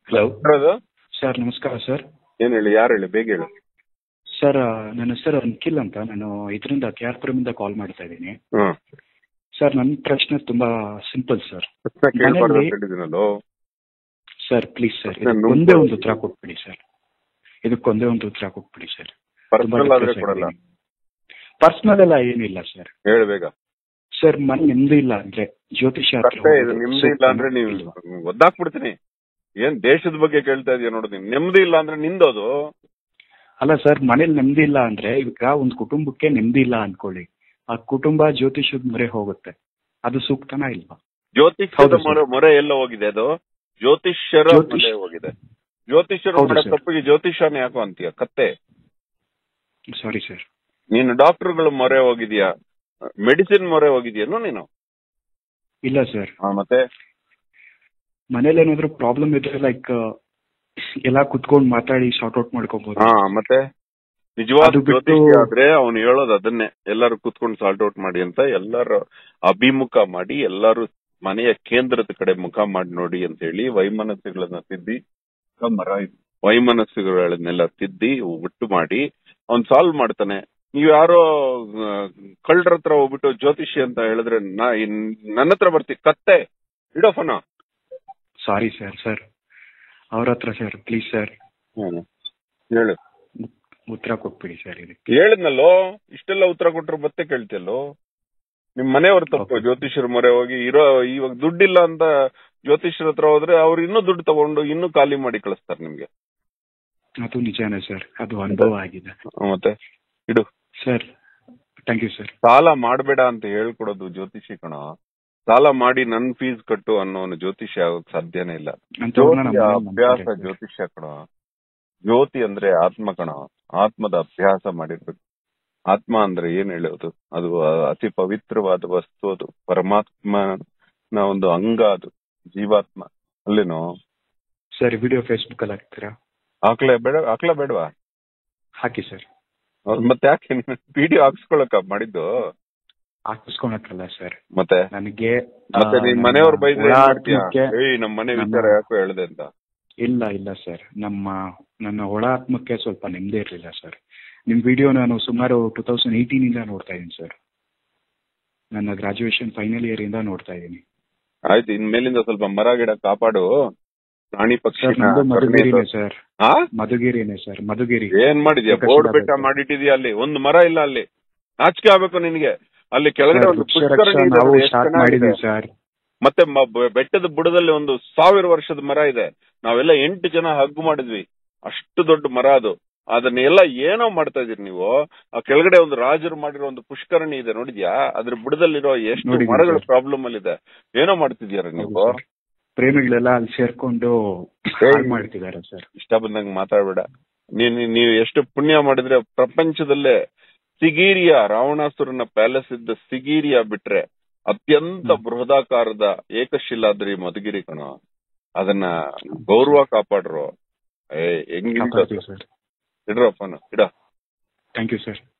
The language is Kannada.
ಹಲೋ ಅದು ಸರ್ ನಮಸ್ಕಾರ ಸರ್ ಏನ್ ಹೇಳಿ ಯಾರು ಹೇಳಿ ಬೇಗ ಹೇಳು ಸರ್ ನನ್ನ ಹೆಸರು ನಿಖಿಲ್ ಅಂತ ನಾನು ಇದರಿಂದ ಕೆ ಆರ್ ಪುರಮಿಂದ ಕಾಲ್ ಮಾಡ್ತಾ ಇದ್ದೀನಿ ಹ್ಮ್ ಸರ್ ನನ್ನ ಪ್ರಶ್ನೆ ತುಂಬಾ ಸಿಂಪಲ್ ಸರ್ ಪ್ರಶ್ನೆ ಕೇಳ್ಬಾರ್ದು ಅಂತ ಮನೇಲಿ- ಹೇಳಿದ್ದೀನಲ್ಲೋ ಸರ್ ಪ್ಲೀಸ್ ಸರ್ ಪ್ರಶ್ನೆ ನುಂಗ್ಬಾರ್ದು. ಒಂದೇ ಒಂದು ಉತ್ತರ ಕೊಟ್ಬಿಡಿ ಸರ್ ಇದಕ್ಕೊಂದೇ ಒಂದು ಉತ್ತರ ಕೊಟ್ಬಿಡಿ ಸರ್ ಪರ್ಸನಲ್ ಆದ್ರೆ ಕೊಡಲ್ಲ ಪರ್ಸನಲ್ ಎಲ್ಲ ಏನಿಲ್ಲ ಸರ್ ಹೇಳು ಬೇಗ ಸರ್ ಮನೆ ನೆಮ್ಮದಿ ಇಲ್ಲ ಅಂದ್ರೆ ಜ್ಯೋತಿಷ್ಯ ಹತ್ರ ಕಷ್ಟೇ ಇದು ಹೋಗೋದು ನಿಮ್ದು ಇಲ್ಲ ಅಂದ್ರೆ ನೀವು ಇಲ್ವಾ? ಒದ್ದಾಕ್ಬಿಡ್ತೀನಿ ಏನ್ ದೇಶದ ಬಗ್ಗೆ ಕೇಳ್ತಾ ಇದೀಯ ನೋಡು ನೀನ್ ನೆಮ್ಮದಿ ಇಲ್ಲ ಅಂದ್ರೆ ನಿಂದೋದು ಅಲ್ಲ ಸರ್ ಮನೇಲಿ ನೆಮ್ಮದಿ ಇಲ್ಲ ಅಂದ್ರೆ ಈಗ ಒಂದು ಕುಟುಂಬಕ್ಕೆ ನೆಮ್ಮದಿ ಇಲ್ಲ ಅನ್ಕೊಳ್ಳಿ ಆ ಕುಟುಂಬ ಜ್ಯೋತಿಷ್ಯದ ಮೊರೆ ಹೋಗುತ್ತೆ ಅದು ಸೂಕ್ತನಾ ಇಲ್ವಾ ಜ್ಯೋತಿಷ್ಯದ ಹೌದು ಸರ್. ಮೊರೆ ಮೊರೆ ಎಲ್ಲ ಹೋಗಿದೆ ಅದು ಜ್ಯೋತಿಷ್ಯರ ಜ್ಯೋತಿಷ್- ಮೊರೆ ಹೋಗಿದೆ ಜ್ಯೋತಿಷ್ಯರು ಹೌದು ಮಾಡೋ ಸರ್. ತಪ್ಪಿಗೆ ಜ್ಯೋತಿಷ್ಯನೇ ಯಾಕೋ ಅಂತೀಯ ಕತ್ತೆ ಸಾರಿ ಸರ್ ನೀನು ಡಾಕ್ಟರ್ಗಳು ಮೊರೆ ಹೋಗಿದ್ಯಾ ಮೆಡಿಸಿನ್ ಮೊರೆ ಹೋಗಿದ್ಯೇನು ನೀನು ಇಲ್ಲ ಸರ್ ಹಾ, ಮತ್ತೆ ಮನೇಲಿ ಏನಾದ್ರು ಪ್ರಾಬ್ಲಮ್ ಇದ್ರೆ ಲೈಕ್ ಎಲ್ಲ ಕುತ್ಕೊಂಡು ಮಾತಾಡಿ ಸಾರ್ಟ್ ಔಟ್ ಮಾಡ್ಕೋಬಹುದು ಹಾ ಮತ್ತೆ ನಿಜವಾದ ಅದು ಬಿಟ್ಟು- ಜ್ಯೋತಿಷ್ಯ ಆದ್ರೆ ಅವ್ನು ಹೇಳೋದು ಅದನ್ನೇ ಎಲ್ಲರೂ ಕುತ್ಕೊಂಡು ಸಾಲ್ಟ್ ಔಟ್ ಮಾಡಿ ಅಂತ ಎಲ್ಲರೂ ಅಭಿಮುಖ ಮಾಡಿ ಎಲ್ಲರೂ ಮನೆಯ ಕೇಂದ್ರದ ಕಡೆ ಮುಖ ಮಾಡಿ ನೋಡಿ ಅಂತ ಹೇಳಿ ವೈಮನಸ್ಸುಗಳನ್ನ ತಿದ್ದಿ ಮರ ಇದು. ವೈಮನಸ್ಸುಗಳನ್ನೆಲ್ಲ ತಿದ್ದಿ ಒಟ್ಟು ಮಾಡಿ ಅವ್ನ್ ಸಾಲ್ವ್ ಮಾಡ್ತಾನೆ ನೀವ್ ಯಾರೋ ಕಳ್ಳರ ಹತ್ರ ಹೋಗ್ಬಿಟ್ಟು ಜ್ಯೋತಿಷಿ ಅಂತ ಹೇಳಿದ್ರೆ ನಾ ಇನ್- ನನ್ನ ಹತ್ರ ಬರ್ತಿ ಕತ್ತೆ ಇಡೋ ಫೋನ ಸಾರಿ ಸರ್ ಸರ್ ಅವ್ರ ಹತ್ರ ಸರ್ ಪ್ಲೀಸ್ ಸರ್ ಹೇಳು ಉತ್ತರ ಕೊಟ್ಬಿಡಿ ಸರ್ ಇದಕ್ಕೆ ಹೇಳಿದ್ನಲ್ಲೋ ಇಷ್ಟೆಲ್ಲ ಉತ್ತರ ಕೊಟ್ರು ಮತ್ತೆ ಕೇಳ್ತಿಯಲ್ಲೋ ನಿಮ್ ಮನೆಯವ್ರ ತಪ್ಪು Okay. ಜ್ಯೋತಿಷ್ಯರ ಮೊರೆ ಹೋಗಿ ಇರೋ ಇವಾಗ ದುಡ್ಡಿಲ್ಲ ಅಂತ ಜ್ಯೋತಿಷ್ಯರ ಹತ್ರ ಹೋದ್ರೆ ಅವ್ರು ಇನ್ನೂ ದುಡ್ಡು ತಗೊಂಡು ಇನ್ನೂ ಖಾಲಿ ಮಾಡಿ ಕಳಿಸ್ತಾರೆ ನಿಮ್ಗೆ ಅದು ನಿಜಾನೇ ಸರ್ ಅದು ಅನುಭವ ಆಗಿದೆ ಹ್ಮ್, ಮತ್ತೆ ಇಡು ಸರ್ ಥ್ಯಾಂಕ್ ಯು ಸರ್ ಸಾಲ ಮಾಡಬೇಡ ಅಂತ ಹೇಳ್ಕೊಡೋದು ಜ್ಯೋತಿಷಿ ಕಣ ಸಾಲ ಮಾಡಿ ನನ್ ಫೀಸ್ ಕಟ್ಟು ಅನ್ನೋನು ಜ್ಯೋತಿಷ್ಯ ಆಗೋಕ್ ಸಾಧ್ಯನೇ ಇಲ್ಲ ಅಂತವ್ರನ್ನ ನಮ್ಮ ಜ್ಯೋತಿಯ ಮನೇಲಿ ಅಭ್ಯಾಸ ನಂಬ್ತಾರೆ ಸರ್. ಜ್ಯೋತಿಷ್ಯ ಕಣ ಜ್ಯೋತಿ ಅಂದ್ರೆ ಆತ್ಮ ಕಣ ಆತ್ಮದ ಅಭ್ಯಾಸ ಮಾಡಿರ್ಬೇಕು ಆತ್ಮ ಅಂದ್ರೆ ಏನ್ ಹೇಳೋದು ಅದು ಅತಿ ಪವಿತ್ರವಾದ ವಸ್ತು ಅದು ಪರಮಾತ್ಮನ ಒಂದು ಅಂಗ ಅದು ಜೀವಾತ್ಮ ಅಲ್ಲೇನೋ ಸರ್ ವಿಡಿಯೋ ಫೇಸ್ಬುಕ್ ಅಲ್ಲಿ ಹಾಕ್ತೀರಾ ಹಾಕ್ಲೇ ಬೇಡ ಹಾಕ್ಲೇ ಬೇಡವಾ ಹಾಕಿ ಸರ್ ಮತ್ತೆ ಯಾಕೆ ವಿಡಿಯೋ ಹಾಕ್ಸ್ಕೊಳಕ ಮಾಡಿದ್ದು ಹಾಕಿಸ್ಕೊಳಕ್ಕಲ್ಲ ಸರ್ ಮತ್ತೆ ನನಗೆ ಮತ್ತೆ ಆ, ನಿಮ್ ನನ್ನ ಮನೆಯವ್ರ ಬೈದ್ರೆ ಏನ್ ಮಾಡ್ತೀಯ ಒಳಾತ್ಮಕ್ಕೆ- ಏಯ್ ನಮ್ ಮನೆ ನಮ್ಮ- ವಿಚಾರ ಯಾಕೋ ಹೇಳ್ದೆ ಅಂತ ಇಲ್ಲ ಇಲ್ಲ ಸರ್ ನಮ್ಮ ನನ್ನ ಒಳ ಆತ್ಮಕ್ಕೆ ಸ್ವಲ್ಪ ನೆಮ್ಮದಿ ಇರಲಿಲ್ಲ ಸರ್ ನಿಮ್ ವಿಡಿಯೋ ನಾನು ಸುಮಾರು ಟೂ ತೌಸಂಡ್ ಏಯ್ಟೀನ್ ಇಂದ ನೋಡ್ತಾ ಇದ್ದೀನಿ ಸರ್ ನನ್ನ ಗ್ರಾಜುಯೇಷನ್ ಫೈನಲ್ ಇಯರ್ ಇಂದ ನೋಡ್ತಾ ಇದ್ದೀನಿ ಆಯ್ತು ಇನ್ಮೇಲಿಂದ ಸ್ವಲ್ಪ ಮರ ಗಿಡ ಕಾಪಾಡು ಪ್ರಾಣಿ ಪಕ್ಷಿ ಸರ್ ನಮ್ದು ಮಧುಗಿರಿನೇ ಸರ್ ಹಾ ಮಧುಗಿರಿನೇ ಸರ್ ಮಧುಗಿರಿ ಏನ್ ಮಾಡಿದ್ಯಾ ಏಕಶಿಲಾ ಬೋರ್ಡ್ ಬೆಟ್ಟ ಬೆಟ್ಟ. ಮಾಡಿಟ್ಟಿದ್ಯಾ ಅಲ್ಲಿ ಒಂದು ಮರ ಇಲ್ಲ ಅಲ್ಲಿ ನಾಚಿಕೆ ಆಗ್ಬೇಕು ನಿನಗೆ ಅಲ್ಲಿ ಕೆಳಗಡೆ ಸರ್, ಒಂದು ವೃಕ್ಷ ಪುಷ್ಕರಣಿ ರಕ್ಷಾ ಇದೆ ನಾವು ನೋಡಿ, ಎಷ್ಟ್ ಸ್ಟಾರ್ಟ್ ಚೆನ್ನಾಗಿದೆ. ಮಾಡಿದೀವಿ ಸರ್ ಮತ್ತೆ ಮ- ಬ- ಬೆಟ್ಟದ ಬುಡದಲ್ಲಿ ಒಂದು ಸಾವಿರ ವರ್ಷದ ಮರ ಇದೆ ನಾವೆಲ್ಲ ಎಂಟು ಜನ ಹಗ್ಗು ಮಾಡಿದ್ವಿ ಅಷ್ಟು ದೊಡ್ಡ ಮರ ಅದು ಅದನ್ನೆಲ್ಲ ಏನೋ ಮಾಡ್ತಾ ಇದೀರಿ ನೀವು ಆ ಕೆಳಗಡೆ ಒಂದು ರಾಜರು ಮಾಡಿರೋ ಒಂದು ಪುಷ್ಕರಣಿ ಇದೆ ನೋಡಿದ್ಯಾ ಅದ್ರ ಬುಡದಲ್ಲಿರೋ ಎಷ್ಟು ನೋಡಿದ್ದೀನಿ ಮರಗಳ ಸರ್. ಪ್ರಾಬ್ಲಮ್ ಅಲ್ಲಿ ಇದೆ ಏನೋ ಮಾಡ್ತಿದ್ಯಾರ ಹೌದು ನೀವು ಸರ್. ಪ್ರೇಮಿಗಳೆಲ್ಲ ಅಲ್ಲಿ ಸೇರ್ಕೊಂಡು ಹಾಳ್ ಮಾಡ್ತಿದ್ದಾರೆ ಸರ್ ಇಷ್ಟ ಬಂದಂಗ್ ಮಾತಾಡ್ಬೇಡ ನೀನ್ ನೀವು ಎಷ್ಟು ಪುಣ್ಯ ಮಾಡಿದ್ರೆ ಪ್ರಪಂಚದಲ್ಲೇ ಸಿಗೀರಿಯ ರಾವಣಾಸುರನ ಪ್ಯಾಲೇಸ್ ಇದ್ದ ಸಿಗೀರಿಯ ಬಿಟ್ರೆ ಅತ್ಯಂತ ಹ್ಮ್. ಬೃಹದಾಕಾರದ ಏಕಶಿಲಾದ್ರಿ ಮಧುಗಿರಿ ಕಣ ಅದನ್ನ ಗೌರವ ಕಾಪಾಡ್ರು ಏ ಹೆಂಗ್ ಕಾಪಾಡ್ತೀವಿ ಸರ್ ಇಡ್ರೋ ಫೋನ್ ಇಡ ಥ್ಯಾಂಕ್ ಯು ಸರ್